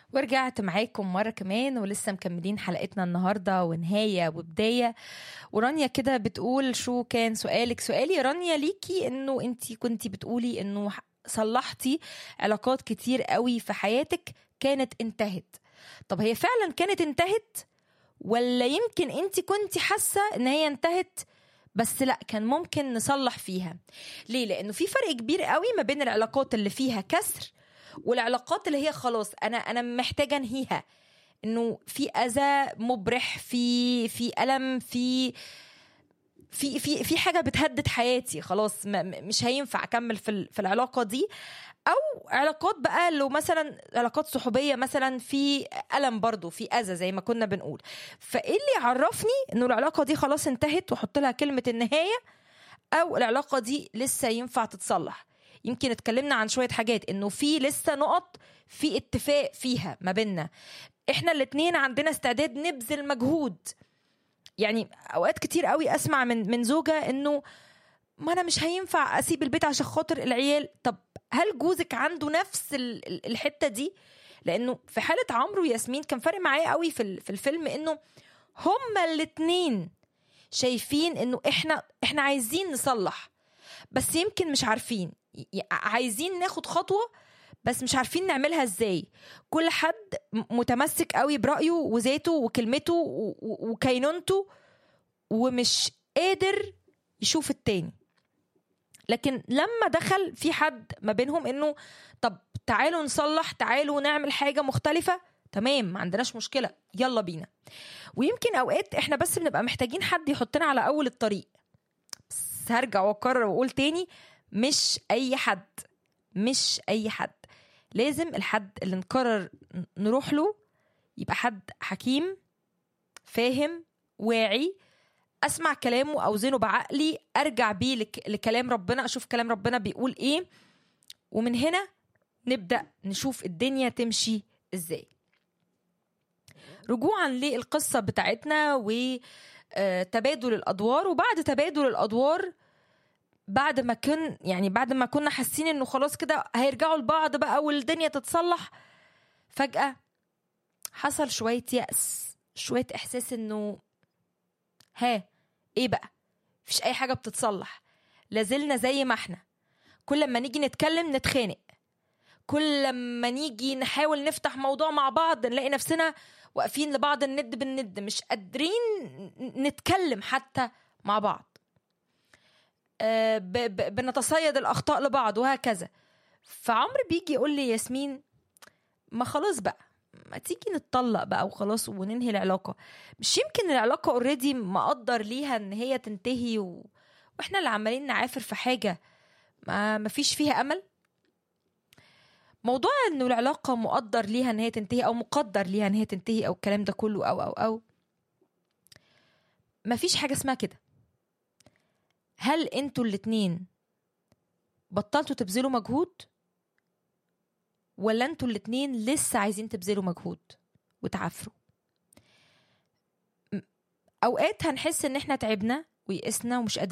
ورجعت معاكم مرة كمان ولسه مكملين حلقتنا النهاردة ونهاية وبداية ورانيا كده بتقول شو كان سؤالك سؤالي يا رانيا ليكي انه انت كنتي بتقولي انه صلحتي علاقات كتير قوي في حياتك كانت انتهت طب هي فعلا كانت انتهت ولا يمكن انت كنتي حاسة ان هي انتهت بس لا كان ممكن نصلح فيها ليه لانه في فرق كبير قوي ما بين العلاقات اللي فيها كسر والعلاقات اللي هي خلاص انا انا محتاجه انهيها انه في اذى مبرح في في الم في في في في حاجه بتهدد حياتي خلاص مش هينفع اكمل في في العلاقه دي او علاقات بقى لو مثلا علاقات صحوبيه مثلا في الم برضو في اذى زي ما كنا بنقول فايه اللي يعرفني انه العلاقه دي خلاص انتهت واحط لها كلمه النهايه او العلاقه دي لسه ينفع تتصلح يمكن اتكلمنا عن شويه حاجات انه في لسه نقط في اتفاق فيها ما بيننا احنا الاتنين عندنا استعداد نبذل مجهود يعني اوقات كتير قوي اسمع من من زوجه انه ما انا مش هينفع اسيب البيت عشان خاطر العيال طب هل جوزك عنده نفس الحته دي لانه في حاله عمرو وياسمين كان فارق معايا قوي في في الفيلم انه هما الاتنين شايفين انه احنا احنا عايزين نصلح بس يمكن مش عارفين عايزين ناخد خطوه بس مش عارفين نعملها ازاي كل حد متمسك قوي برايه وذاته وكلمته وكينونته ومش قادر يشوف التاني لكن لما دخل في حد ما بينهم انه طب تعالوا نصلح تعالوا نعمل حاجه مختلفه تمام ما عندناش مشكله يلا بينا ويمكن اوقات احنا بس بنبقى محتاجين حد يحطنا على اول الطريق بس هرجع واكرر واقول تاني مش اي حد مش اي حد لازم الحد اللي نقرر نروح له يبقى حد حكيم فاهم واعي اسمع كلامه اوزنه بعقلي ارجع بيه لك... لكلام ربنا اشوف كلام ربنا بيقول ايه ومن هنا نبدا نشوف الدنيا تمشي ازاي رجوعا للقصه بتاعتنا وتبادل الادوار وبعد تبادل الادوار بعد ما كن يعني بعد ما كنا حاسين انه خلاص كده هيرجعوا لبعض بقى والدنيا تتصلح فجأة حصل شوية يأس شوية إحساس إنه ها إيه بقى مفيش أي حاجة بتتصلح لازلنا زي ما احنا كل ما نيجي نتكلم نتخانق كل ما نيجي نحاول نفتح موضوع مع بعض نلاقي نفسنا واقفين لبعض الند بالند مش قادرين نتكلم حتى مع بعض بنتصيد الاخطاء لبعض وهكذا فعمرو بيجي يقول لي ياسمين ما خلاص بقى ما تيجي نتطلق بقى وخلاص وننهي العلاقه مش يمكن العلاقه اوريدي مقدر ليها ان هي تنتهي و... واحنا اللي عمالين نعافر في حاجه ما مفيش فيها امل موضوع انه العلاقه مقدر ليها ان هي تنتهي او مقدر ليها ان هي تنتهي او الكلام ده كله او او او مفيش حاجه اسمها كده هل انتوا الاتنين بطلتوا تبذلوا مجهود ولا انتوا الاتنين لسه عايزين تبذلوا مجهود وتعافروا اوقات هنحس ان احنا تعبنا ويئسنا ومش قادرين